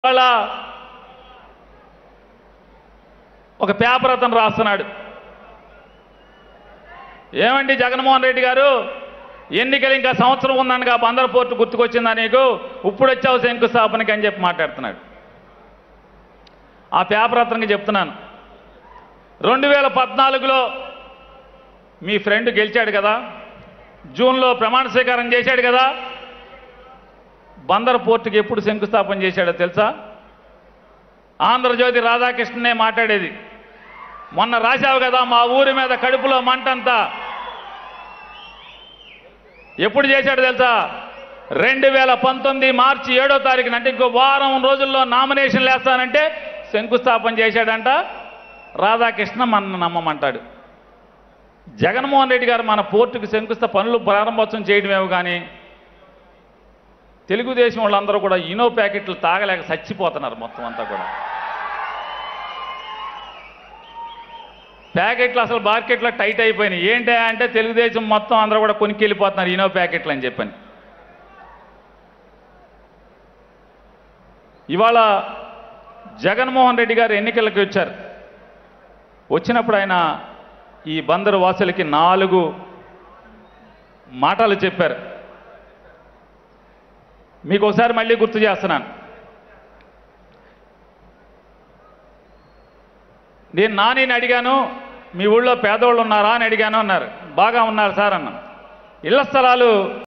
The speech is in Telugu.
ఇవాళ ఒక పేపర్ అతను రాస్తున్నాడు ఏమండి జగన్మోహన్ రెడ్డి గారు ఎన్నికలు ఇంకా సంవత్సరం ఉందనగా బందర్ పోర్టు గుర్తుకొచ్చిందా నీకు ఇప్పుడు వచ్చావు శంకుస్థాపనకి అని చెప్పి మాట్లాడుతున్నాడు ఆ పేపర్ అతనికి చెప్తున్నాను రెండు వేల పద్నాలుగులో మీ ఫ్రెండ్ గెలిచాడు కదా జూన్లో ప్రమాణ స్వీకారం చేశాడు కదా బందర్ పోర్టుకి ఎప్పుడు శంకుస్థాపన చేశాడో తెలుసా ఆంధ్రజ్యోతి రాధాకృష్ణనే మాట్లాడేది మొన్న రాశావు కదా మా ఊరి మీద కడుపులో మంటంతా ఎప్పుడు చేశాడు తెలుసా రెండు వేల పంతొమ్మిది మార్చి ఏడో తారీఖున అంటే ఇంకో వారం రోజుల్లో నామినేషన్ వేస్తానంటే శంకుస్థాపన చేశాడంట రాధాకృష్ణ మన నమ్మమంటాడు జగన్మోహన్ రెడ్డి గారు మన పోర్టుకు శంకుస్థ పనులు ప్రారంభోత్సవం చేయడమేమో కానీ తెలుగుదేశం వాళ్ళందరూ కూడా ఇనో ప్యాకెట్లు తాగలేక చచ్చిపోతున్నారు మొత్తం అంతా కూడా ప్యాకెట్లు అసలు మార్కెట్లో టైట్ అయిపోయినాయి ఏంటి అంటే తెలుగుదేశం మొత్తం అందరూ కూడా కొనుక్కి వెళ్ళిపోతున్నారు ఇనో ప్యాకెట్లు అని చెప్పని ఇవాళ జగన్మోహన్ రెడ్డి గారు ఎన్నికలకు వచ్చారు వచ్చినప్పుడు ఆయన ఈ బందరు వాసులకి నాలుగు మాటలు చెప్పారు మీకు ఒకసారి మళ్ళీ గుర్తు చేస్తున్నాను నేను నానిని అడిగాను మీ ఊళ్ళో పేదవాళ్ళు ఉన్నారా అని అడిగాను అన్నారు బాగా ఉన్నారు సార్ అన్న ఇళ్ల స్థలాలు